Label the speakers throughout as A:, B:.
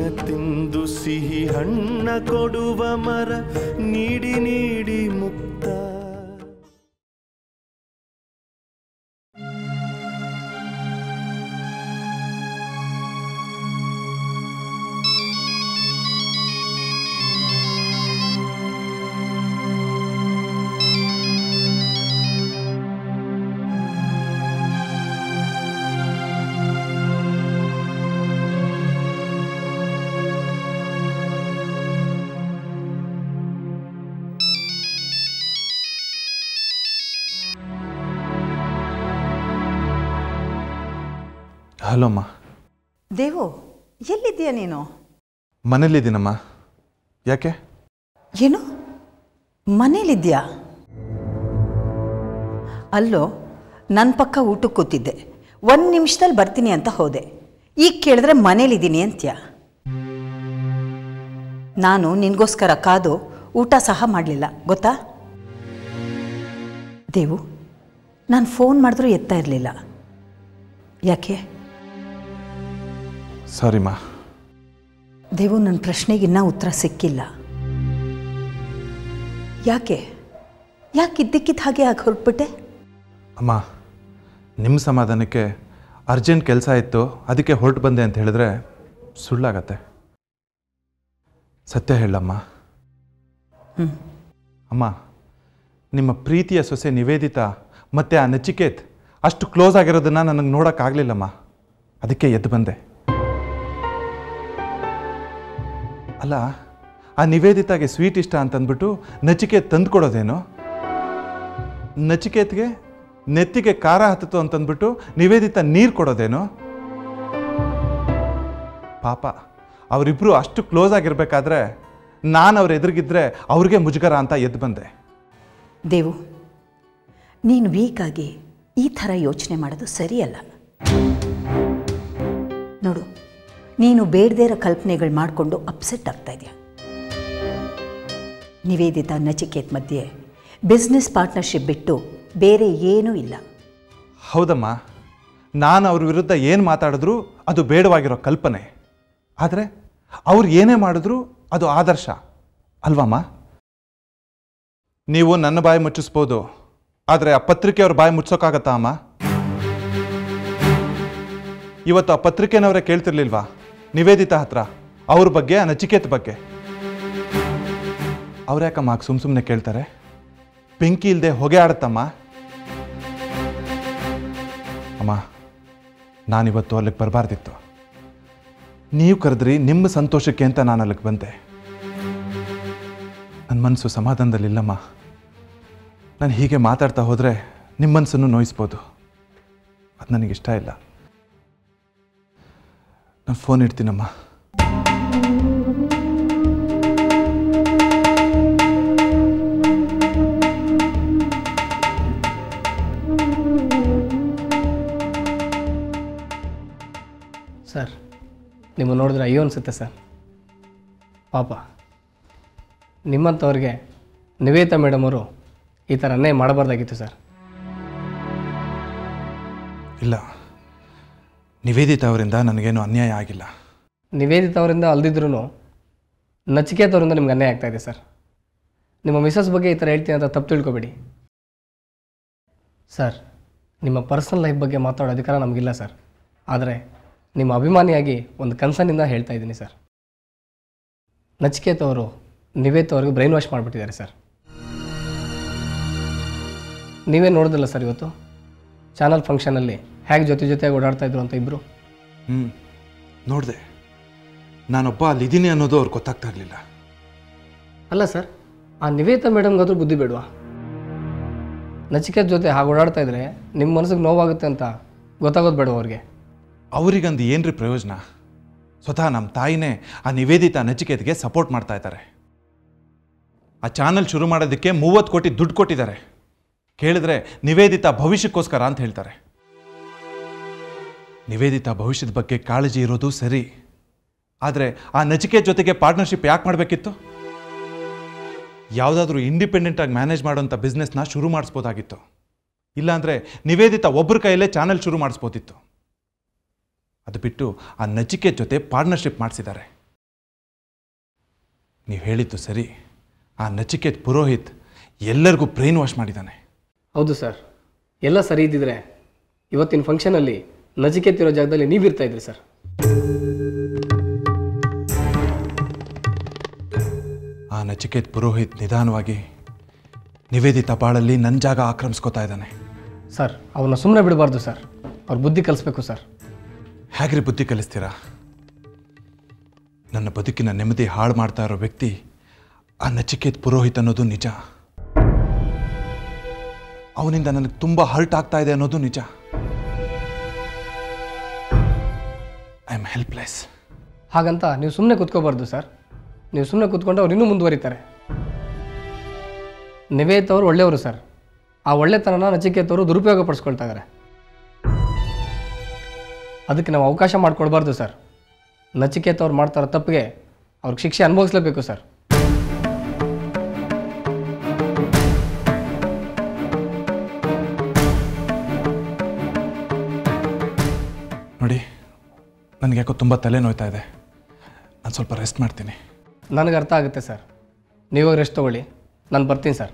A: ತಿಂದು ಸಿಹಿ ಹಣ್ಣ ಕೊಡುವ ಮರ ನೀಡಿ ನೀಡಿ ಮುಕ್ತ
B: ಹಲೋ ಅಮ್ಮ
C: ದೇವು ಎಲ್ಲಿದ್ದೀಯ ನೀನು
B: ಮನೇಲಿದ್ದೀನಮ್ಮ ಯಾಕೆ
C: ಏನು ಮನೇಲಿದ್ಯಾ ಅಲ್ಲೋ ನನ್ನ ಪಕ್ಕ ಊಟಕ್ಕೆ ಕೂತಿದ್ದೆ ಒಂದು ನಿಮಿಷದಲ್ಲಿ ಬರ್ತೀನಿ ಅಂತ ಹೋದೆ ಈಗ ಕೇಳಿದ್ರೆ ಮನೇಲಿದ್ದೀನಿ ಅಂತ್ಯ ನಾನು ನಿನಗೋಸ್ಕರ ಕಾದು ಊಟ ಸಹ ಮಾಡಲಿಲ್ಲ ಗೊತ್ತಾ ದೇವು ನಾನು ಫೋನ್ ಮಾಡಿದ್ರೂ ಎತ್ತಾ ಇರಲಿಲ್ಲ ಯಾಕೆ
B: ಸಾರಿಮ್ಮ
C: ದೇವು ನನ್ನ ಪ್ರಶ್ನೆಗೆ ಇನ್ನೂ ಉತ್ತರ ಸಿಕ್ಕಿಲ್ಲ ಯಾಕೆ ಯಾಕೆ ಇದ್ದಕ್ಕಿದ್ದ ಹಾಗೆ ಆಗಿ ಹೊರಟ್ಬಿಟ್ಟೆ
B: ಅಮ್ಮ ನಿಮ್ಮ ಸಮಾಧಾನಕ್ಕೆ ಅರ್ಜೆಂಟ್ ಕೆಲಸ ಇತ್ತು ಅದಕ್ಕೆ ಹೊರಟು ಬಂದೆ ಅಂತ ಹೇಳಿದ್ರೆ ಸುಳ್ಳಾಗತ್ತೆ ಸತ್ಯ ಹೇಳಮ್ಮ ಅಮ್ಮ ನಿಮ್ಮ ಪ್ರೀತಿಯ ಸೊಸೆ ನಿವೇದಿತಾ ಮತ್ತು ಆ ನಚಿಕೇತ್ ಅಷ್ಟು ಕ್ಲೋಸ್ ಆಗಿರೋದನ್ನು ನನಗೆ ನೋಡೋಕ್ಕಾಗಲಿಲ್ಲಮ್ಮ ಅದಕ್ಕೆ ಎದ್ದು ಬಂದೆ ಅಲ್ಲ ಆ ನಿವೇದಿತಾಗೆ ಸ್ವೀಟ್ ಇಷ್ಟ ಅಂತಂದ್ಬಿಟ್ಟು ನಚಿಕೇತ್ ತಂದು ಕೊಡೋದೇನು ನಚಿಕೇತ್ಗೆ ನೆತ್ತಿಗೆ ಖಾರ ಹತ್ತಿತು ಅಂತಂದ್ಬಿಟ್ಟು ನಿವೇದಿತ ನೀರು ಕೊಡೋದೇನು ಪಾಪ ಅವರಿಬ್ಬರು ಅಷ್ಟು ಕ್ಲೋಸ್ ಆಗಿರ್ಬೇಕಾದ್ರೆ ನಾನು ಅವ್ರ ಎದುರಿಗಿದ್ರೆ ಅವ್ರಿಗೆ ಮುಜುಗರ ಅಂತ ಎದ್ದು ಬಂದೆ
C: ದೇವು ನೀನು ವೀಕಾಗಿ ಈ ಥರ ಯೋಚನೆ ಮಾಡೋದು ಸರಿಯಲ್ಲ ನೋಡು ನೀನು ಬೇಡದೇ ಇರೋ ಕಲ್ಪನೆಗಳು ಮಾಡಿಕೊಂಡು ಅಪ್ಸೆಟ್ ಆಗ್ತಾ ಇದೆಯಾ ನಿವೇದಿತ ನಚಿಕೇತ್ ಮಧ್ಯೆ ಬಿಸ್ನೆಸ್ ಪಾರ್ಟ್ನರ್ಶಿಪ್ ಬಿಟ್ಟು ಬೇರೆ ಏನೂ ಇಲ್ಲ
B: ಹೌದಮ್ಮ ನಾನು ಅವ್ರ ವಿರುದ್ಧ ಏನು ಮಾತಾಡಿದ್ರು ಅದು ಬೇಡವಾಗಿರೋ ಕಲ್ಪನೆ ಆದರೆ ಅವ್ರು ಏನೇ ಮಾಡಿದ್ರು ಅದು ಆದರ್ಶ ಅಲ್ವಮ್ಮ ನೀವು ನನ್ನ ಬಾಯಿ ಮುಚ್ಚಿಸ್ಬೋದು ಆದರೆ ಆ ಪತ್ರಿಕೆಯವ್ರ ಬಾಯಿ ಮುಚ್ಚೋಕ್ಕಾಗತ್ತಾ ಅಮ್ಮ ಇವತ್ತು ಆ ಪತ್ರಿಕೆನವರೇ ಕೇಳ್ತಿರ್ಲಿಲ್ವಾ ನಿವೇದಿತಾ ಹತ್ರ ಅವ್ರ ಬಗ್ಗೆ ಆ ನಚಿಕೇತ್ ಬಗ್ಗೆ ಅವ್ರ್ಯಾಕಮ್ಮ ಸುಮ್ ಸುಮ್ಮನೆ ಕೇಳ್ತಾರೆ ಬೆಂಕಿ ಇಲ್ಲದೆ ಹೊಗೆ ಆಡುತ್ತಮ್ಮ ಅಮ್ಮ ನಾನಿವತ್ತು ಅಲ್ಲಿಗೆ ಬರಬಾರ್ದಿತ್ತು ನೀವು ಕರೆದ್ರಿ ನಿಮ್ಮ ಸಂತೋಷಕ್ಕೆ ಅಂತ ನಾನು ಅಲ್ಲಿಗೆ ಬಂದೆ ನನ್ನ ಮನಸ್ಸು ಸಮಾಧಾನದಲ್ಲಿಲ್ಲಮ್ಮ ನಾನು ಹೀಗೆ ಮಾತಾಡ್ತಾ ಹೋದರೆ ನಿಮ್ಮ ಮನಸ್ಸನ್ನು ನೋಯಿಸ್ಬೋದು ಅದು ನನಗಿಷ್ಟ ಇಲ್ಲ ನಾನು ಫೋನ್ ಇಡ್ತೀನಮ್ಮ
D: ಸರ್ ನಿಮ್ಮ ನೋಡಿದ್ರೆ ಅಯ್ಯೋ ಅನಿಸುತ್ತೆ ಸರ್ ಪಾಪ ನಿಮ್ಮಂಥವ್ರಿಗೆ ನಿವೇತಾ ಮೇಡಮ್ ಅವರು ಈ ಥರ ಅನ್ಯಾಯ ಮಾಡಬಾರ್ದಾಗಿತ್ತು ಸರ್
B: ಇಲ್ಲ ನಿವೇದಿತ ಅವರಿಂದ ನನಗೇನು ಅನ್ಯಾಯ ಆಗಿಲ್ಲ
D: ನಿವೇದಿತ ಅವರಿಂದ ಅಲ್ದಿದ್ರೂ ನಚಿಕೇತ್ ಅವರಿಂದ ನಿಮ್ಗೆ ಅನ್ಯಾಯ ಆಗ್ತಾ ಇದೆ ಸರ್ ನಿಮ್ಮ ಮಿಸಸ್ ಬಗ್ಗೆ ಈ ಥರ ಹೇಳ್ತೀನಿ ಅಂತ ತಪ್ಪು ತಿಳ್ಕೊಬೇಡಿ ಸರ್ ನಿಮ್ಮ ಪರ್ಸನಲ್ ಲೈಫ್ ಬಗ್ಗೆ ಮಾತಾಡೋ ಅಧಿಕಾರ ನಮಗಿಲ್ಲ ಸರ್ ಆದರೆ ನಿಮ್ಮ ಅಭಿಮಾನಿಯಾಗಿ ಒಂದು ಕನ್ಸರ್ನಿಂದ ಹೇಳ್ತಾ ಇದ್ದೀನಿ ಸರ್ ನಚಿಕೇತ್ ಅವರು ನಿವೇತ್ ಅವ್ರಿಗೆ ಬ್ರೈನ್ ವಾಶ್ ಮಾಡಿಬಿಟ್ಟಿದ್ದಾರೆ ಸರ್ ನೀವೇ ನೋಡೋದಿಲ್ಲ ಸರ್ ಇವತ್ತು ಚಾನಲ್ ಫಂಕ್ಷನಲ್ಲಿ ಹೇಗೆ ಜೊತೆ ಜೊತೆಯಾಗಿ ಓಡಾಡ್ತಾ ಇದ್ರು ಅಂತ ಇಬ್ಬರು
B: ಹ್ಞೂ ನೋಡಿದೆ ನಾನೊಬ್ಬ ಅಲ್ಲಿದ್ದೀನಿ ಅನ್ನೋದು ಅವ್ರಿಗೆ ಗೊತ್ತಾಗ್ತಾ ಇರಲಿಲ್ಲ
D: ಅಲ್ಲ ಸರ್ ಆ ನಿವೇತಾ ಮೇಡಮ್ಗಾದ್ರೂ ಬುದ್ಧಿ ಬೇಡವಾ ನಚಿಕೇತ್ ಜೊತೆ ಹಾಗೆ ಓಡಾಡ್ತಾ ಇದ್ರೆ ನಿಮ್ಮ ಮನಸ್ಸಿಗೆ ನೋವಾಗುತ್ತೆ ಅಂತ ಗೊತ್ತಾಗೋದು ಬೇಡ ಅವ್ರಿಗೆ
B: ಅವರಿಗಂದು ಏನ್ರಿ ಪ್ರಯೋಜನ ಸ್ವತಃ ನಮ್ಮ ತಾಯಿನೇ ಆ ನಿವೇದಿತ ನಚಿಕೇತ್ಗೆ ಸಪೋರ್ಟ್ ಮಾಡ್ತಾ ಇದ್ದಾರೆ ಆ ಚಾನಲ್ ಶುರು ಮಾಡೋದಕ್ಕೆ ಮೂವತ್ತು ಕೋಟಿ ದುಡ್ಡು ಕೊಟ್ಟಿದ್ದಾರೆ ಕೇಳಿದ್ರೆ ನಿವೇದಿತ ಭವಿಷ್ಯಕ್ಕೋಸ್ಕರ ಅಂತ ಹೇಳ್ತಾರೆ ನಿವೇದಿತ ಭವಿಷ್ಯದ ಬಗ್ಗೆ ಕಾಳಜಿ ಇರೋದು ಸರಿ ಆದರೆ ಆ ನಚಿಕೇತ್ ಜೊತೆಗೆ ಪಾರ್ಟ್ನರ್ಶಿಪ್ ಯಾಕೆ ಮಾಡಬೇಕಿತ್ತು ಯಾವುದಾದ್ರೂ ಇಂಡಿಪೆಂಡೆಂಟ್ ಆಗಿ ಮ್ಯಾನೇಜ್ ಮಾಡೋಂಥ ಬಿಸ್ನೆಸ್ನ ಶುರು ಮಾಡಿಸ್ಬೋದಾಗಿತ್ತು ಇಲ್ಲಾಂದರೆ ನಿವೇದಿತ ಒಬ್ಬರ ಕೈಯಲ್ಲೇ ಚಾನಲ್ ಶುರು ಮಾಡಿಸ್ಬೋದಿತ್ತು ಅದು ಬಿಟ್ಟು ಆ ನಚಿಕೇತ್ ಜೊತೆ ಪಾರ್ಟ್ನರ್ಶಿಪ್ ಮಾಡಿಸಿದ್ದಾರೆ ನೀವು ಹೇಳಿದ್ದು ಸರಿ ಆ ನಚಿಕೇತ್ ಪುರೋಹಿತ್ ಎಲ್ಲರಿಗೂ ಬ್ರೈನ್ ವಾಶ್ ಮಾಡಿದ್ದಾನೆ
D: ಹೌದು ಸರ್ ಎಲ್ಲ ಸರಿ ಇದ್ದಿದ್ರೆ ಇವತ್ತಿನ ಫಂಕ್ಷನಲ್ಲಿ ನಚಿಕೇತಿರೋ ಜಾಗದಲ್ಲಿ ನೀವು ಇರ್ತಾ ಇದ್ರಿ ಸರ್
B: ಆ ನಚಿಕೇತ್ ಪುರೋಹಿತ್ ನಿಧಾನವಾಗಿ ನಿವೇದಿತ ಬಾಳಲ್ಲಿ ನನ್ನ ಜಾಗ ಆಕ್ರಮಿಸ್ಕೋತಾ ಇದ್ದಾನೆ
D: ಸರ್ ಅವನ್ನ ಸುಮ್ಮನೆ ಬಿಡಬಾರ್ದು ಸರ್ ಅವ್ರ ಬುದ್ಧಿ ಕಲಿಸ್ಬೇಕು ಸರ್
B: ಹೇಗ್ರಿ ಬುದ್ಧಿ ಕಲಿಸ್ತೀರಾ ನನ್ನ ಬದುಕಿನ ನೆಮ್ಮದಿ ಹಾಳು ಮಾಡ್ತಾ ಇರೋ ವ್ಯಕ್ತಿ ಆ ನಚಿಕೇತ್ ಪುರೋಹಿತ್ ಅನ್ನೋದು ನಿಜ ಅವನಿಂದ ನನಗೆ ತುಂಬ ಹರ್ಟ್ ಆಗ್ತಾ ಇದೆ ಅನ್ನೋದು ನಿಜ ಐ ಆಮ್ ಹೆಲ್ಪ್ಲೆಸ್
D: ಹಾಗಂತ ನೀವು ಸುಮ್ಮನೆ ಕೂತ್ಕೋಬಾರ್ದು ಸರ್ ನೀವು ಸುಮ್ಮನೆ ಕೂತ್ಕೊಂಡು ಅವ್ರು ಇನ್ನೂ ಮುಂದುವರಿತಾರೆ ನಿವೇತ್ ಅವರು ಒಳ್ಳೆಯವರು ಸರ್ ಆ ಒಳ್ಳೆತನನ ನಚಿಕೇತ್ ಅವರು ದುರುಪಯೋಗ ಪಡಿಸ್ಕೊಳ್ತಾ ಇದ್ದಾರೆ ಅದಕ್ಕೆ ನಾವು ಅವಕಾಶ ಮಾಡಿಕೊಡ್ಬಾರ್ದು ಸರ್ ನಚಿಕೇತ್ ಅವ್ರು ಮಾಡ್ತಾರೋ ತಪ್ಪಿಗೆ ಅವ್ರಿಗೆ ಶಿಕ್ಷೆ ಅನುಭವಿಸ್ಲೇಬೇಕು ಸರ್
B: ನೋಡಿ ನನಗೆ ಯಾಕೋ ತುಂಬ ತಲೆ ನೋಯ್ತಾ ಇದೆ ನಾನು ಸ್ವಲ್ಪ ರೆಸ್ಟ್ ಮಾಡ್ತೀನಿ
D: ನನಗೆ ಅರ್ಥ ಆಗುತ್ತೆ ಸರ್ ನೀವಾಗ ರೆಸ್ಟ್ ತೊಗೊಳ್ಳಿ ನಾನು ಬರ್ತೀನಿ ಸರ್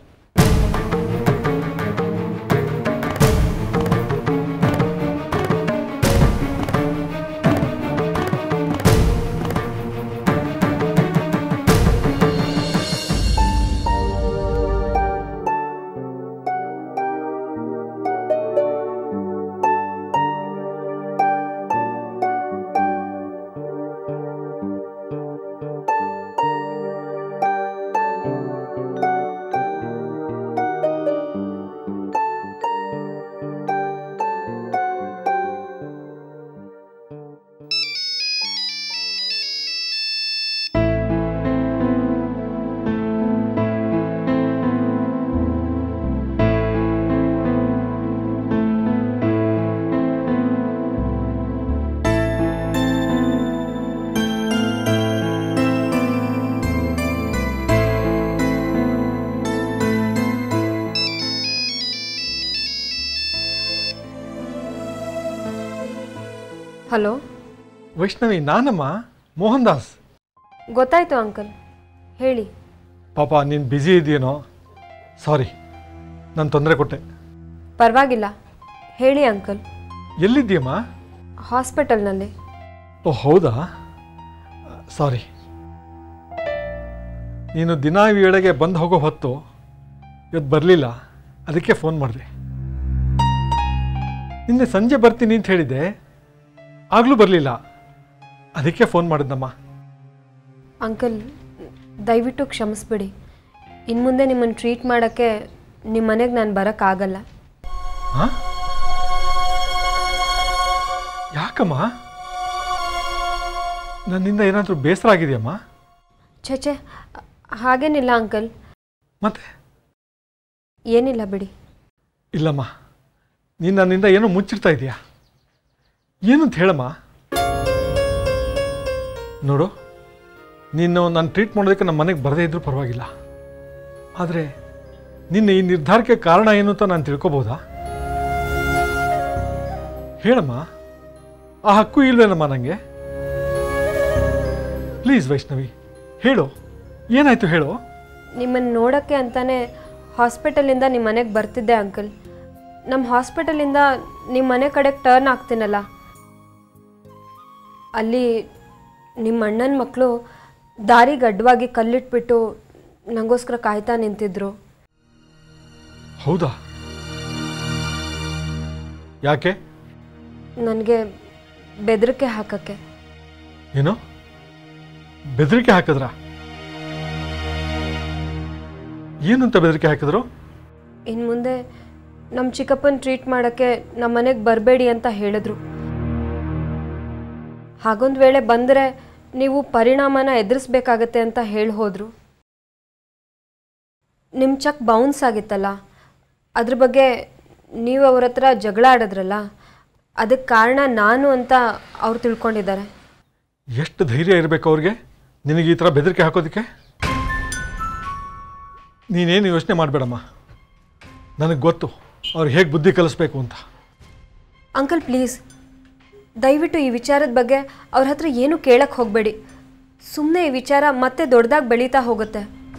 E: ಹಲೋ
F: ವೈಷ್ಣವಿ ನಾನಮ್ಮ ಮೋಹನ್ ದಾಸ್
E: ಗೊತ್ತಾಯ್ತು ಅಂಕಲ್ ಹೇಳಿ
F: ಪಾಪ ನೀನು ಬ್ಯುಸಿ ಇದೆಯೇನೋ ಸಾರಿ ನಾನು ತೊಂದರೆ ಕೊಟ್ಟೆ
E: ಪರವಾಗಿಲ್ಲ ಹೇಳಿ ಅಂಕಲ್
F: ಎಲ್ಲಿದ್ದೀಯಮ್ಮ
E: ಹಾಸ್ಪಿಟಲ್ನಲ್ಲಿ
F: ಓ ಹೌದಾ ಸಾರಿ ನೀನು ದಿನ ಈ ವೇಳೆಗೆ ಬಂದು ಹೋಗೋ ಹೊತ್ತು ಇವತ್ತು ಬರಲಿಲ್ಲ ಅದಕ್ಕೆ ಫೋನ್ ಮಾಡಿದೆ ನಿನ್ನೆ ಸಂಜೆ ಬರ್ತೀನಿ ಅಂತ ಹೇಳಿದ್ದೆ ಆಗಲೂ ಬರಲಿಲ್ಲ ಅದಕ್ಕೆ ಫೋನ್ ಮಾಡಿದ್ನಮ್ಮ
E: ಅಂಕಲ್ ದಯವಿಟ್ಟು ಕ್ಷಮಿಸ್ಬಿಡಿ ಇನ್ನು ಮುಂದೆ ನಿಮ್ಮನ್ನು ಟ್ರೀಟ್ ಮಾಡೋಕ್ಕೆ ನಿಮ್ಮ ಮನೆಗೆ ನಾನು ಬರೋಕ್ಕಾಗಲ್ಲ
F: ಹಾಂ ಯಾಕಮ್ಮ ನನ್ನಿಂದ ಏನಾದರೂ ಬೇಸರ ಆಗಿದೆಯಮ್ಮ
E: ಛೆ ಹಾಗೇನಿಲ್ಲ ಅಂಕಲ್
F: ಮತ್ತೆ
E: ಏನಿಲ್ಲ ಬಿಡಿ
F: ಇಲ್ಲಮ್ಮ ನೀನು ನನ್ನಿಂದ ಏನೋ ಮುಚ್ಚಿಡ್ತಾ ಇದೀಯಾ ಏನು ಅಂತ ಹೇಳಮ್ಮ ನೋಡು ನೀನು ನಾನು ಟ್ರೀಟ್ ಮಾಡೋದಕ್ಕೆ ನಮ್ಮ ಮನೆಗೆ ಬರದೇ ಇದ್ರೂ ಪರವಾಗಿಲ್ಲ ಆದರೆ ನಿನ್ನ ಈ ನಿರ್ಧಾರಕ್ಕೆ ಕಾರಣ ಏನು ಅಂತ ನಾನು ತಿಳ್ಕೊಬೋದಾ ಹೇಳಮ್ಮ ಆ ಹಕ್ಕು ಇಲ್ವೇನಮ್ಮ ನನಗೆ ಪ್ಲೀಸ್ ವೈಷ್ಣವಿ ಹೇಳು ಏನಾಯ್ತು ಹೇಳು
E: ನಿಮ್ಮನ್ನು ನೋಡೋಕ್ಕೆ ಅಂತಾನೆ ಹಾಸ್ಪಿಟಲಿಂದ ನಿಮ್ಮ ಮನೆಗೆ ಬರ್ತಿದ್ದೆ ಅಂಕಲ್ ನಮ್ಮ ಹಾಸ್ಪಿಟಲಿಂದ ನಿಮ್ಮ ಮನೆ ಕಡೆಗೆ ಟರ್ನ್ ಆಗ್ತೀನಲ್ಲ ಅಲ್ಲಿ ನಿಮ್ಮ ಅಣ್ಣನ ಮಕ್ಕಳು ದಾರಿಗೆ ಅಡ್ಡವಾಗಿ ಕಲ್ಲಿಟ್ಬಿಟ್ಟು ನನಗೋಸ್ಕರ ಕಾಯ್ತಾ ನಿಂತಿದ್ರು
F: ಹೌದಾ ಯಾಕೆ
E: ನನಗೆ ಬೆದರಿಕೆ ಹಾಕಕ್ಕೆ
F: ಏನು ಬೆದರಿಕೆ ಹಾಕಿದ್ರಾ ಏನಂತ ಬೆದರಿಕೆ ಹಾಕಿದ್ರು
E: ಇನ್ನು ಮುಂದೆ ನಮ್ಮ ಚಿಕ್ಕಪ್ಪನ ಟ್ರೀಟ್ ಮಾಡೋಕ್ಕೆ ನಮ್ಮ ಮನೆಗೆ ಬರಬೇಡಿ ಅಂತ ಹೇಳಿದ್ರು ಹಾಗೊಂದು ವೇಳೆ ಬಂದರೆ ನೀವು ಪರಿಣಾಮನ ಎದುರಿಸ್ಬೇಕಾಗತ್ತೆ ಅಂತ ಹೇಳಿ ಹೋದರು ನಿಮ್ಮ ಚೆಕ್ ಬೌನ್ಸ್ ಆಗಿತ್ತಲ್ಲ ಅದ್ರ ಬಗ್ಗೆ ನೀವು ಅವ್ರ ಹತ್ರ ಜಗಳ ಆಡಿದ್ರಲ್ಲ ಅದಕ್ಕೆ ಕಾರಣ ನಾನು ಅಂತ ಅವ್ರು ತಿಳ್ಕೊಂಡಿದ್ದಾರೆ
F: ಎಷ್ಟು ಧೈರ್ಯ ಇರಬೇಕು ಅವ್ರಿಗೆ ನಿನಗೆ ಈ ಥರ ಬೆದರಿಕೆ ಹಾಕೋದಕ್ಕೆ ನೀನೇನು ಯೋಚನೆ ಮಾಡಬೇಡಮ್ಮ ನನಗೆ ಗೊತ್ತು ಅವ್ರು ಹೇಗೆ ಬುದ್ಧಿ ಕಲಿಸ್ಬೇಕು ಅಂತ
E: ಅಂಕಲ್ ಪ್ಲೀಸ್ ದಯವಿಟ್ಟು ಈ ವಿಚಾರದ ಬಗ್ಗೆ ಅವ್ರ ಹತ್ರ ಏನು ಕೇಳಕ್ಕೆ ಹೋಗಬೇಡಿ ಸುಮ್ಮನೆ ಈ ವಿಚಾರ ಮತ್ತೆ ದೊಡ್ಡದಾಗಿ ಬೆಳೀತಾ ಹೋಗುತ್ತೆ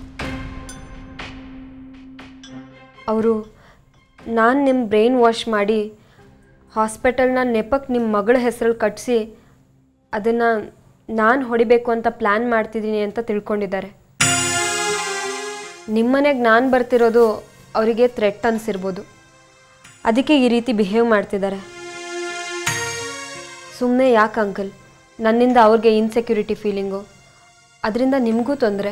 E: ಅವರು ನಾನು ನಿಮ್ಮ ಬ್ರೈನ್ ವಾಶ್ ಮಾಡಿ ಹಾಸ್ಪಿಟಲ್ನ ನೆಪಕ್ಕೆ ನಿಮ್ಮ ಮಗಳ ಹೆಸರಲ್ಲಿ ಕಟ್ಟಿಸಿ ಅದನ್ನು ನಾನು ಹೊಡಿಬೇಕು ಅಂತ ಪ್ಲ್ಯಾನ್ ಮಾಡ್ತಿದ್ದೀನಿ ಅಂತ ತಿಳ್ಕೊಂಡಿದ್ದಾರೆ ನಿಮ್ಮನೆಗೆ ನಾನು ಬರ್ತಿರೋದು ಅವರಿಗೆ ಥ್ರೆಟ್ ಅನಿಸಿರ್ಬೋದು ಅದಕ್ಕೆ ಈ ರೀತಿ ಬಿಹೇವ್ ಮಾಡ್ತಿದ್ದಾರೆ ಸುಮ್ಮನೆ ಯಾಕೆ ಅಂಕಲ್ ನನ್ನಿಂದ ಅವ್ರಿಗೆ ಇನ್ಸೆಕ್ಯೂರಿಟಿ ಫೀಲಿಂಗು ಅದರಿಂದ ನಿಮಗೂ ತೊಂದರೆ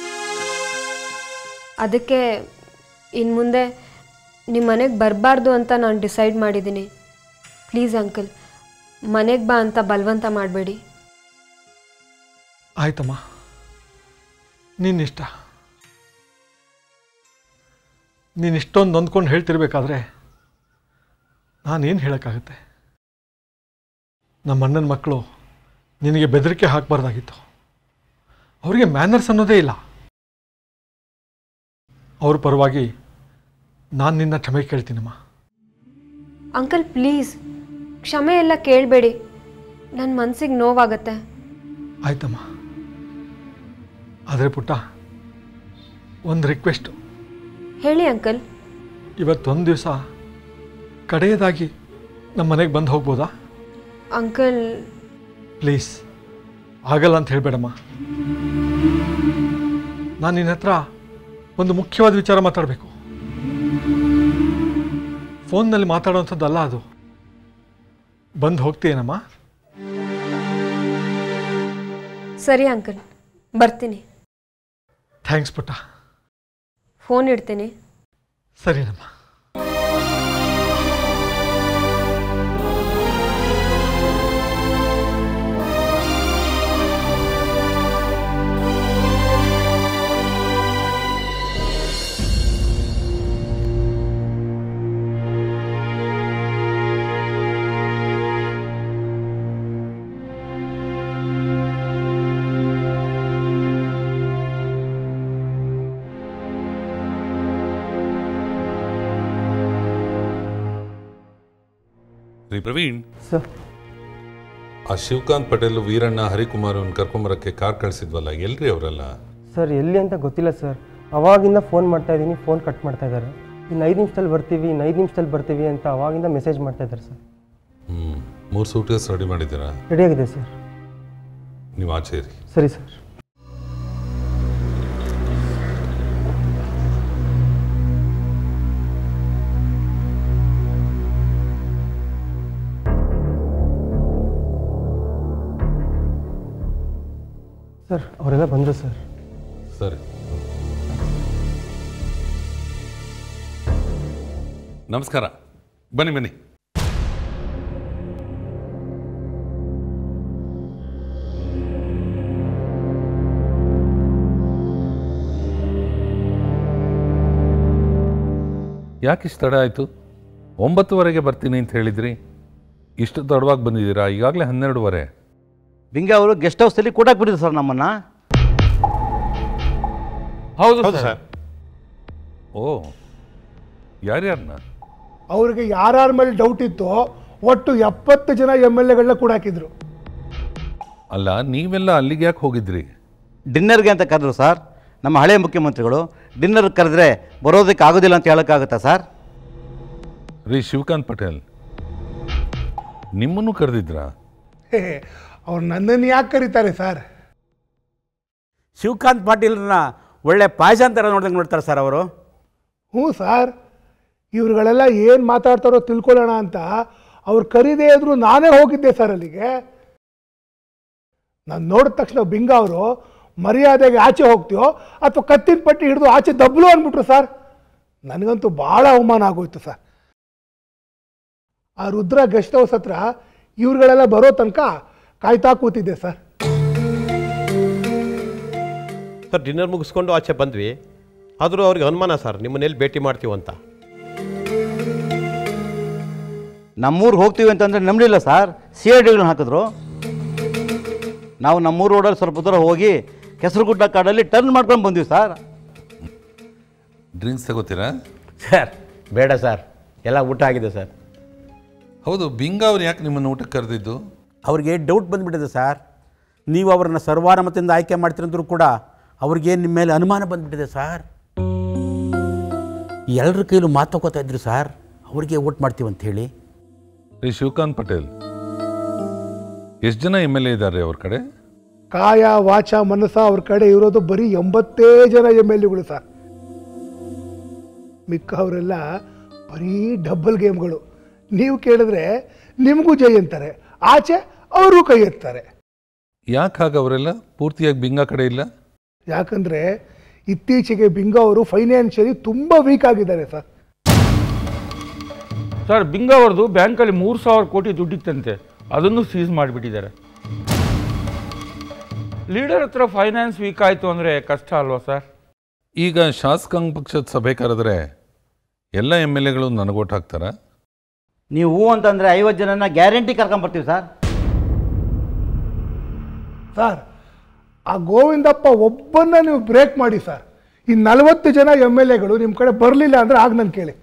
E: ಅದಕ್ಕೆ ಇನ್ನು ಮುಂದೆ ನಿಮ್ಮ ಮನೆಗೆ ಬರಬಾರ್ದು ಅಂತ ನಾನು ಡಿಸೈಡ್ ಮಾಡಿದ್ದೀನಿ ಪ್ಲೀಸ್ ಅಂಕಲ್ ಮನೆಗೆ ಬಾ ಅಂತ ಬಲವಂತ ಮಾಡಬೇಡಿ
F: ಆಯ್ತಮ್ಮ ನಿನ್ನಿಷ್ಟ ನೀನು ಇಷ್ಟೊಂದು ನೊಂದ್ಕೊಂಡು ಹೇಳ್ತಿರ್ಬೇಕಾದ್ರೆ ನಾನೇನು ಹೇಳೋಕ್ಕಾಗತ್ತೆ ನಮ್ಮ ಅಣ್ಣನ ಮಕ್ಕಳು ನಿನಗೆ ಬೆದರಿಕೆ ಹಾಕಬಾರ್ದಾಗಿತ್ತು ಅವರಿಗೆ ಮ್ಯಾನರ್ಸ್ ಅನ್ನೋದೇ ಇಲ್ಲ ಅವ್ರ ಪರವಾಗಿ ನಾನು ನಿನ್ನ ಕ್ಷಮೆ ಕೇಳ್ತೀನಮ್ಮ
E: ಅಂಕಲ್ ಪ್ಲೀಸ್ ಕ್ಷಮೆ ಎಲ್ಲ ಕೇಳಬೇಡಿ ನನ್ನ ಮನಸ್ಸಿಗೆ ನೋವಾಗತ್ತೆ
F: ಆಯ್ತಮ್ಮ ಆದರೆ ಪುಟ್ಟ ಒಂದು ರಿಕ್ವೆಸ್ಟು
E: ಹೇಳಿ ಅಂಕಲ್
F: ಇವತ್ತೊಂದು ದಿವಸ ಕಡೆಯದಾಗಿ ನಮ್ಮ ಮನೆಗೆ ಬಂದು ಹೋಗ್ಬೋದಾ
E: ಅಂಕಲ್
F: ಪ್ಲೀಸ್ ಆಗಲ್ಲ ಅಂತ ಹೇಳಬೇಡಮ್ಮ ನಾನು ನಿನ್ನ ಹತ್ರ ಒಂದು ಮುಖ್ಯವಾದ ವಿಚಾರ ಮಾತಾಡಬೇಕು ಫೋನ್ನಲ್ಲಿ ಮಾತಾಡೋವಂಥದ್ದಲ್ಲ ಅದು ಬಂದು ಹೋಗ್ತೀಯೇನಮ್ಮ
E: ಸರಿ ಅಂಕಲ್ ಬರ್ತೀನಿ
F: ಥ್ಯಾಂಕ್ಸ್ ಪುಟ್ಟ
E: ಫೋನ್ ಇಡ್ತೀನಿ
F: ಸರಿನಮ್ಮ
G: ರೀ ಪ್ರವೀಣ್
D: ಸರ್
G: ಆ ಶಿವಕಾಂತ್ ಪಟೇಲ್ ವೀರಣ್ಣ ಹರಿಕುಮಾರ್ ಅವ್ನ ಕರ್ಕೊಂಬರಕ್ಕೆ ಕಾರ್ ಕಳಿಸಿದ್ವಲ್ಲ ಎಲ್ರಿ ಅವರೆಲ್ಲ
H: ಸರ್ ಎಲ್ಲಿ ಅಂತ ಗೊತ್ತಿಲ್ಲ ಸರ್ ಅವಾಗಿಂದ ಫೋನ್ ಮಾಡ್ತಾ ಇದ್ದೀನಿ ಫೋನ್ ಕಟ್ ಮಾಡ್ತಾ ಇದ್ದಾರೆ ಇನ್ನು ಐದು ನಿಮಿಷದಲ್ಲಿ ಬರ್ತೀವಿ ಇನ್ನು ಐದು ನಿಮಿಷದಲ್ಲಿ ಬರ್ತೀವಿ ಅಂತ ಅವಾಗಿಂದ ಮೆಸೇಜ್ ಮಾಡ್ತಾ ಇದ್ದಾರೆ ಸರ್
G: ಹ್ಞೂ ಮೂರು ಸೂಟ್ಕೇಸ್ ರೆಡಿ ಮಾಡಿದ್ದೀರಾ
H: ರೆಡಿಯಾಗಿದೆ ಸರ್
G: ನೀವು ಆಚೆ ಇರಿ
H: ಸರಿ ಸರ್ ಸರ್ ಅವರೆಲ್ಲ ಬಂದರು ಸರ್
G: ಸರಿ ನಮಸ್ಕಾರ ಬನ್ನಿ ಬನ್ನಿ ಯಾಕೆ ಇಷ್ಟು ತಡ ಆಯಿತು ಒಂಬತ್ತುವರೆಗೆ ಬರ್ತೀನಿ ಅಂತ ಹೇಳಿದ್ರಿ ಇಷ್ಟು ತಡವಾಗಿ ಬಂದಿದ್ದೀರಾ ಈಗಾಗಲೇ ಹನ್ನೆರಡುವರೆ
I: ಬಿಂಗ ಅವರು ಗೆಸ್ಟ್ ಹೌಸಲ್ಲಿ ಕೂಡಾಕ್ಬಿಟ್ಟಿದ್ರು ಸರ್ ನಮ್ಮನ್ನು
G: ಹೌದು ಸರ್ ಓ ಯಾರ್ಯಾರನ್ನ
J: ಅವ್ರಿಗೆ ಯಾರ್ಯಾರ ಮೇಲೆ ಡೌಟ್ ಇತ್ತು ಒಟ್ಟು ಎಪ್ಪತ್ತು ಜನ ಎಮ್ ಎಲ್ ಎಗಳನ್ನ ಕೂಡ ಹಾಕಿದ್ರು
G: ಅಲ್ಲ ನೀವೆಲ್ಲ ಅಲ್ಲಿಗೆ ಯಾಕೆ ಹೋಗಿದ್ರಿ
I: ಡಿನ್ನರ್ಗೆ ಅಂತ ಕರೆದ್ರು ಸರ್ ನಮ್ಮ ಹಳೆಯ ಮುಖ್ಯಮಂತ್ರಿಗಳು ಡಿನ್ನರ್ ಕರೆದ್ರೆ ಬರೋದಕ್ಕೆ ಆಗೋದಿಲ್ಲ ಅಂತ ಹೇಳೋಕ್ಕಾಗುತ್ತಾ ಸರ್
G: ರೀ ಶಿವಕಾಂತ್ ಪಟೇಲ್ ನಿಮ್ಮನ್ನು ಕರೆದಿದ್ರಾ
J: ಅವ್ರು ನನ್ನನ್ನು ಯಾಕೆ ಕರೀತಾರೆ ಸರ್
I: ಶಿವಕಾಂತ್ ಪಾಟೀಲ್ರನ್ನ ಒಳ್ಳೆ ಪಾಯಸ ಥರ ನೋಡ್ದಂಗೆ ನೋಡ್ತಾರೆ ಸರ್ ಅವರು
J: ಹ್ಞೂ ಸರ್ ಇವ್ರುಗಳೆಲ್ಲ ಏನು ಮಾತಾಡ್ತಾರೋ ತಿಳ್ಕೊಳ್ಳೋಣ ಅಂತ ಅವ್ರು ಕರೀದೇ ಇದ್ರು ನಾನೇ ಹೋಗಿದ್ದೆ ಸರ್ ಅಲ್ಲಿಗೆ ನಾನು ನೋಡಿದ ತಕ್ಷಣ ಬಿಂಗ ಅವರು ಮರ್ಯಾದೆಗೆ ಆಚೆ ಹೋಗ್ತೀಯೋ ಅಥವಾ ಕತ್ತಿನ ಪಟ್ಟಿ ಹಿಡಿದು ಆಚೆ ದಬ್ಲು ಅಂದ್ಬಿಟ್ರು ಸರ್ ನನಗಂತೂ ಭಾಳ ಅವಮಾನ ಆಗೋಯ್ತು ಸರ್ ಆ ರುದ್ರ ಗೆಸ್ಟ್ ಹೌಸ್ ಹತ್ರ ಇವ್ರುಗಳೆಲ್ಲ ಬರೋ ತನಕ ಕಾಯ್ತಾ ಕೂತಿದ್ದೆ ಸರ್
K: ಸರ್ ಡಿನ್ನರ್ ಮುಗಿಸ್ಕೊಂಡು ಆಚೆ ಬಂದ್ವಿ ಆದರೂ ಅವ್ರಿಗೆ ಅನುಮಾನ ಸರ್ ನಿಮ್ಮನ್ನೆಲ್ಲಿ ಭೇಟಿ ಮಾಡ್ತೀವಂತ
I: ನಮ್ಮೂರಿಗೆ ಹೋಗ್ತೀವಿ ಅಂತಂದರೆ ನಂಬಲಿಲ್ಲ ಸರ್ ಸಿ ಐ ಡಿಗಳನ್ನ ಹಾಕಿದ್ರು ನಾವು ನಮ್ಮೂರು ರೋಡಲ್ಲಿ ಸ್ವಲ್ಪ ದೂರ ಹೋಗಿ ಕೆಸರುಗುಡ್ಡ ಕಾಡಲ್ಲಿ ಟರ್ನ್ ಮಾಡ್ಕೊಂಡು ಬಂದ್ವಿ ಸರ್
G: ಡ್ರಿಂಕ್ಸ್ ತಗೋತೀರಾ
K: ಸರ್ ಬೇಡ ಸರ್ ಎಲ್ಲ ಊಟ ಆಗಿದೆ ಸರ್
G: ಹೌದು ಬಿಂಗ ಅವ್ರು ಯಾಕೆ ನಿಮ್ಮನ್ನು ಊಟಕ್ಕೆ ಕರೆದಿದ್ದು
I: ಅವ್ರಿಗೆ ಡೌಟ್ ಬಂದುಬಿಟ್ಟಿದೆ ಸರ್
L: ನೀವು ಅವರನ್ನು ಸರ್ವಾನುಮತದಿಂದ ಆಯ್ಕೆ ಮಾಡ್ತೀರಂದ್ರೂ ಕೂಡ ಅವ್ರಿಗೇನು ನಿಮ್ಮ ಮೇಲೆ ಅನುಮಾನ ಬಂದ್ಬಿಟ್ಟಿದೆ ಸರ್ ಎಲ್ಲರ ಕೈಲೂ ಮಾತು ತಗೋತಾ ಇದ್ರು ಸರ್ ಅವ್ರಿಗೆ ವೋಟ್ ಮಾಡ್ತೀವಿ ಅಂತ ಹೇಳಿ
G: ರೀ ಶಿವಕಾಂತ್ ಪಟೇಲ್ ಎಷ್ಟು ಜನ ಎಮ್ ಎಲ್ ಎ ಇದ್ದಾರೆ ಅವ್ರ ಕಡೆ
J: ಕಾಯ ವಾಚ ಮನಸ್ಸ ಅವ್ರ ಕಡೆ ಇರೋದು ಬರೀ ಎಂಬತ್ತೇ ಜನ ಎಮ್ ಎಲ್ ಎಗಳು ಸರ್ ಮಿಕ್ಕ ಅವರೆಲ್ಲ ಬರೀ ಡಬ್ಬಲ್ ಗೇಮ್ಗಳು ನೀವು ಕೇಳಿದ್ರೆ ನಿಮಗೂ ಜೈ ಅಂತಾರೆ ಆಚೆ ಅವರು ಕೈ ಎತ್ತಾರೆ
G: ಯಾಕೆ ಹಾಗೆ ಅವರೆಲ್ಲ ಪೂರ್ತಿಯಾಗಿ ಬಿಂಗ ಕಡೆ ಇಲ್ಲ
J: ಯಾಕಂದ್ರೆ ಇತ್ತೀಚೆಗೆ ಬಿಂಗ ಅವರು ಫೈನಾನ್ಷಿಯಲಿ ತುಂಬ ವೀಕ್ ಆಗಿದ್ದಾರೆ ಸರ್
M: ಸರ್ ಬಿಂಗ ಅವ್ರದ್ದು ಬ್ಯಾಂಕಲ್ಲಿ ಮೂರು ಸಾವಿರ ಕೋಟಿ ದುಡ್ಡಿತ್ತಂತೆ ಅದನ್ನು ಸೀಸ್ ಮಾಡಿಬಿಟ್ಟಿದ್ದಾರೆ ಲೀಡರ್ ಹತ್ರ ಫೈನಾನ್ಸ್ ವೀಕ್ ಆಯಿತು ಅಂದರೆ ಕಷ್ಟ ಅಲ್ವಾ ಸರ್
G: ಈಗ ಶಾಸಕಾಂಗ ಪಕ್ಷದ ಸಭೆ ಕರೆದ್ರೆ ಎಲ್ಲ ಎಮ್ ಎಲ್ ಎಗಳು ನನಗೆ ಓಟ್ ಹಾಕ್ತಾರಾ
I: ನೀವು ಹೂ ಅಂತಂದರೆ ಐವತ್ತು ಜನನ ಗ್ಯಾರಂಟಿ ಕರ್ಕೊಂಬರ್ತೀವಿ ಸರ್
J: ಸರ್ ಆ ಗೋವಿಂದಪ್ಪ ಒಬ್ಬನ್ನ ನೀವು ಬ್ರೇಕ್ ಮಾಡಿ ಸರ್ ಈ ನಲವತ್ತು ಜನ ಎಮ್ ಎಲ್ ಎಗಳು ನಿಮ್ಮ ಕಡೆ ಬರಲಿಲ್ಲ ಅಂದ್ರೆ ಆಗ ನಾನು ಕೇಳಿ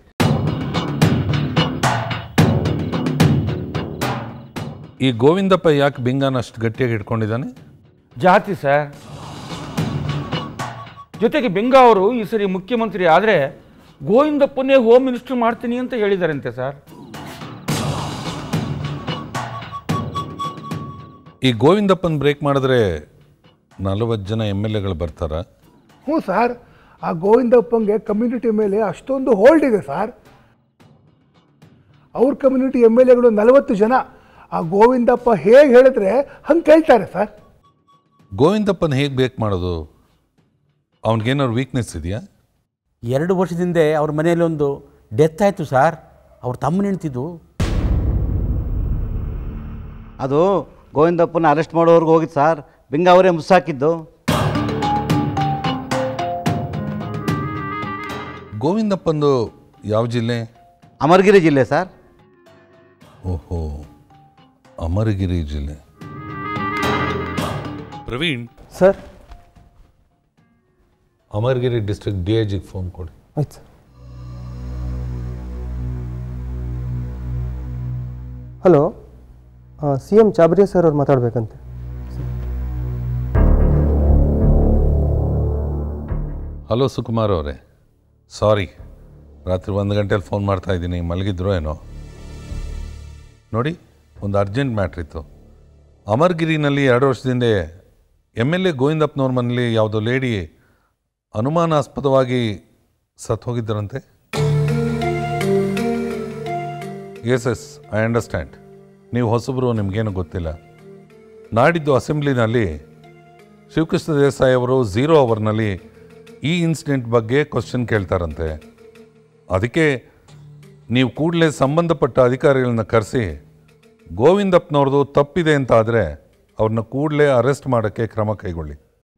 G: ಈ ಗೋವಿಂದಪ್ಪ ಯಾಕೆ ಬಿಂಗಾನ ಅಷ್ಟು ಗಟ್ಟಿಯಾಗಿ ಇಟ್ಕೊಂಡಿದ್ದಾನೆ
M: ಜಾತಿ ಸರ್ ಜೊತೆಗೆ ಬಿಂಗ ಅವರು ಈ ಸರಿ ಮುಖ್ಯಮಂತ್ರಿ ಆದರೆ ಗೋವಿಂದಪ್ಪನೇ ಹೋಮ್ ಮಿನಿಸ್ಟರ್ ಮಾಡ್ತೀನಿ ಅಂತ ಹೇಳಿದಾರಂತೆ ಸರ್
G: ಈ ಗೋವಿಂದಪ್ಪನ ಬ್ರೇಕ್ ಮಾಡಿದ್ರೆ ನಲವತ್ತು ಜನ ಎಮ್ ಎಲ್ ಎಗಳು ಬರ್ತಾರಾ
J: ಹ್ಞೂ ಸರ್ ಆ ಗೋವಿಂದಪ್ಪಂಗೆ ಕಮ್ಯುನಿಟಿ ಮೇಲೆ ಅಷ್ಟೊಂದು ಹೋಲ್ಡ್ ಇದೆ ಸರ್ ಅವ್ರ ಕಮ್ಯುನಿಟಿ ಎಮ್ ಎಲ್ ಎಗಳು ನಲವತ್ತು ಜನ ಆ ಗೋವಿಂದಪ್ಪ ಹೇಗೆ ಹೇಳಿದ್ರೆ ಹಂಗೆ ಕೇಳ್ತಾರೆ ಸರ್
G: ಗೋವಿಂದಪ್ಪನ ಹೇಗೆ ಬ್ರೇಕ್ ಮಾಡೋದು ಅವನಿಗೇನಾದ್ರು ವೀಕ್ನೆಸ್ ಇದೆಯಾ
L: ಎರಡು ವರ್ಷದಿಂದ ಅವ್ರ ಮನೆಯಲ್ಲಿ ಒಂದು ಡೆತ್ ಆಯಿತು ಸರ್ ಅವ್ರ ತಮ್ಮನ ಹೆಣ್ತಿದ್ದು
I: ಅದು ಗೋವಿಂದಪ್ಪನ ಅರೆಸ್ಟ್ ಮಾಡೋವರೆಗೂ ಹೋಗಿದ್ದು ಸರ್ ಬಿಂಗ ಅವರೇ ಮುಸ್ಸಾಕಿದ್ದು
G: ಗೋವಿಂದಪ್ಪಂದು ಯಾವ ಜಿಲ್ಲೆ
I: ಅಮರಗಿರಿ ಜಿಲ್ಲೆ ಸರ್
G: ಓಹೋ ಅಮರಗಿರಿ ಜಿಲ್ಲೆ Praveen
H: sir
G: Amaragiri district D I ಜಿಗೆ ಫೋನ್ ಕೊಡಿ
H: ಆಯ್ತು sir hello C M Chabria sir ಅವ್ರು ಮಾತಾಡಬೇಕಂತೆ
G: ಹಲೋ ಸುಕುಮಾರ್ ಅವರೇ ಸಾರಿ ರಾತ್ರಿ ಒಂದು ಗಂಟೆಲಿ ಫೋನ್ ಮಾಡ್ತಾ ಇದ್ದೀನಿ ಮಲಗಿದ್ರೋ ಏನೋ ನೋಡಿ ಒಂದು ಅರ್ಜೆಂಟ್ ಮ್ಯಾಟ್ರ್ ಇತ್ತು ಅಮರ್ಗಿರಿನಲ್ಲಿ ಎರಡು ವರ್ಷದಿಂದ ಎಮ್ ಎಲ್ ಎ ಗೋವಿಂದಪ್ಪನವ್ರ ಮನೇಲಿ ಯಾವುದೋ ಲೇಡಿ ಅನುಮಾನಾಸ್ಪದವಾಗಿ ಸತ್ತು ಹೋಗಿದ್ದರಂತೆ ಎಸ್ ಎಸ್ ಐ ಅಂಡರ್ಸ್ಟ್ಯಾಂಡ್ ನೀವು ಹೊಸಬರು ನಿಮಗೇನು ಗೊತ್ತಿಲ್ಲ ನಾಡಿದ್ದು ಅಸೆಂಬ್ಲಿನಲ್ಲಿ ಶಿವಕೃಷ್ಣ ದೇಸಾಯಿ ಅವರು ಝೀರೋ ಅವರ್ನಲ್ಲಿ ಈ ಇನ್ಸಿಡೆಂಟ್ ಬಗ್ಗೆ ಕ್ವಶನ್ ಕೇಳ್ತಾರಂತೆ ಅದಕ್ಕೆ ನೀವು ಕೂಡಲೇ ಸಂಬಂಧಪಟ್ಟ ಅಧಿಕಾರಿಗಳನ್ನ ಕರೆಸಿ ಗೋವಿಂದಪ್ಪನವ್ರದ್ದು ತಪ್ಪಿದೆ ಅಂತ ಆದರೆ ಅವ್ರನ್ನ ಕೂಡಲೇ ಅರೆಸ್ಟ್ ಮಾಡೋಕ್ಕೆ ಕ್ರಮ ಕೈಗೊಳ್ಳಿ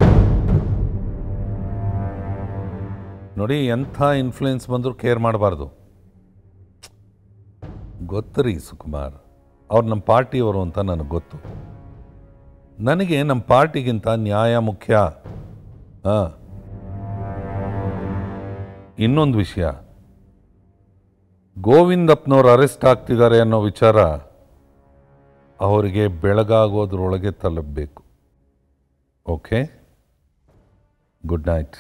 G: ನೋಡಿ ಎಂಥ ಇನ್ಫ್ಲೂಯೆನ್ಸ್ ಬಂದರೂ ಕೇರ್ ಮಾಡಬಾರ್ದು ಗೊತ್ತರಿ ಸುಕುಮಾರ್ ಅವ್ರು ನಮ್ಮ ಪಾರ್ಟಿಯವರು ಅಂತ ನನಗೆ ಗೊತ್ತು ನನಗೆ ನಮ್ಮ ಪಾರ್ಟಿಗಿಂತ ನ್ಯಾಯ ಮುಖ್ಯ ಹಾಂ ಇನ್ನೊಂದು ವಿಷಯ ಗೋವಿಂದಪ್ಪನವ್ರು ಅರೆಸ್ಟ್ ಆಗ್ತಿದ್ದಾರೆ ಅನ್ನೋ ವಿಚಾರ ಅವರಿಗೆ ಬೆಳಗಾಗೋದ್ರೊಳಗೆ ತಲುಪಬೇಕು ಓಕೆ ಗುಡ್ ನೈಟ್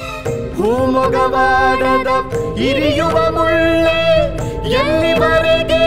A: ಭೂಮೊಗವಾಡದ ಇರಿಯುವ ಮುಳ್ಳೆ ಎಲ್ಲಿವರೆಗೆ